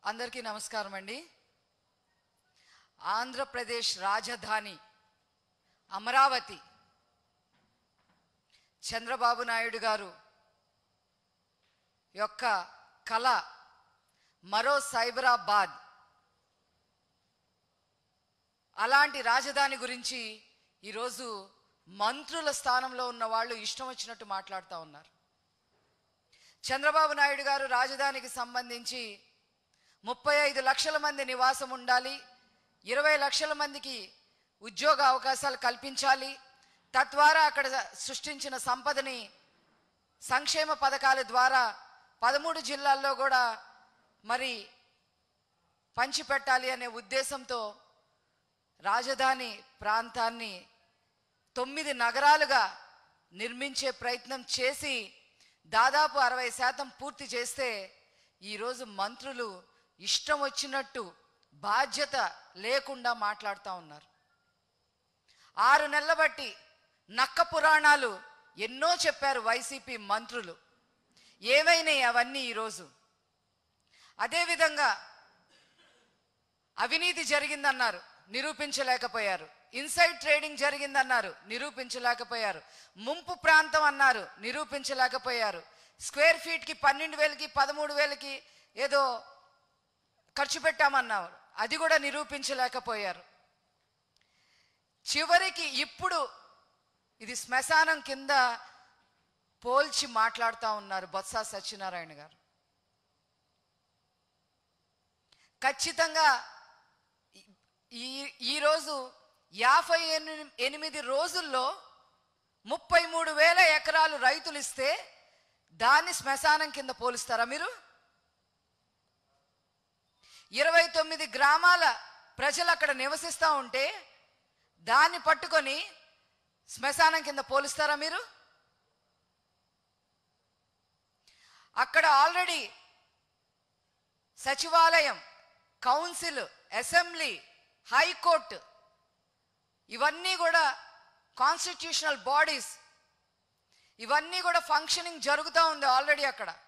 అందరికీ నమస్కారం అండి ఆంధ్రప్రదేశ్ రాజధాని అమరావతి చంద్రబాబు నాయుడు గారు యొక్క కళ మరో సైబరాబాద్ అలాంటి రాజధాని గురించి ఈరోజు మంత్రుల స్థానంలో ఉన్న వాళ్ళు ఇష్టం వచ్చినట్టు మాట్లాడుతూ ఉన్నారు చంద్రబాబు నాయుడు గారు రాజధానికి సంబంధించి ముప్పై ఐదు లక్షల మంది నివాసం ఉండాలి ఇరవై లక్షల మందికి ఉద్యోగ అవకాశాలు కల్పించాలి తద్వారా అక్కడ సృష్టించిన సంపదని సంక్షేమ పథకాల ద్వారా పదమూడు జిల్లాల్లో కూడా మరి పంచిపెట్టాలి అనే ఉద్దేశంతో రాజధాని ప్రాంతాన్ని తొమ్మిది నగరాలుగా నిర్మించే ప్రయత్నం చేసి దాదాపు అరవై శాతం పూర్తి చేస్తే ఈరోజు మంత్రులు ఇష్టం వచ్చినట్టు బాధ్యత లేకుండా మాట్లాడుతూ ఉన్నారు ఆరు నెలల బట్టి నక్క పురాణాలు ఎన్నో చెప్పారు వైసీపీ మంత్రులు ఏమైనాయి అవన్నీ ఈరోజు అదేవిధంగా అవినీతి జరిగిందన్నారు నిరూపించలేకపోయారు ఇన్సైడ్ ట్రేడింగ్ జరిగిందన్నారు నిరూపించలేకపోయారు ముంపు ప్రాంతం అన్నారు నిరూపించలేకపోయారు స్క్వేర్ ఫీట్కి పన్నెండు వేలకి పదమూడు వేలకి ఏదో ఖర్చు పెట్టామన్నారు అది కూడా నిరూపించలేకపోయారు చివరికి ఇప్పుడు ఇది శ్మశానం కింద పోల్చి మాట్లాడుతూ ఉన్నారు బొత్స సత్యనారాయణ గారు ఖచ్చితంగా ఈ ఈరోజు యాభై ఎనిమిది ఎనిమిది రోజుల్లో ముప్పై మూడు వేల ఎకరాలు రైతులు ఇస్తే దాన్ని శ్మశానం కింద పోలుస్తారా మీరు ఇరవై తొమ్మిది గ్రామాల ప్రజలు అక్కడ నివసిస్తూ ఉంటే దాన్ని పట్టుకొని శ్మశానం కింద పోలుస్తారా మీరు అక్కడ ఆల్రెడీ సచివాలయం కౌన్సిల్ అసెంబ్లీ హైకోర్టు ఇవన్నీ కూడా కాన్స్టిట్యూషనల్ బాడీస్ ఇవన్నీ కూడా ఫంక్షనింగ్ జరుగుతూ ఉంది ఆల్రెడీ అక్కడ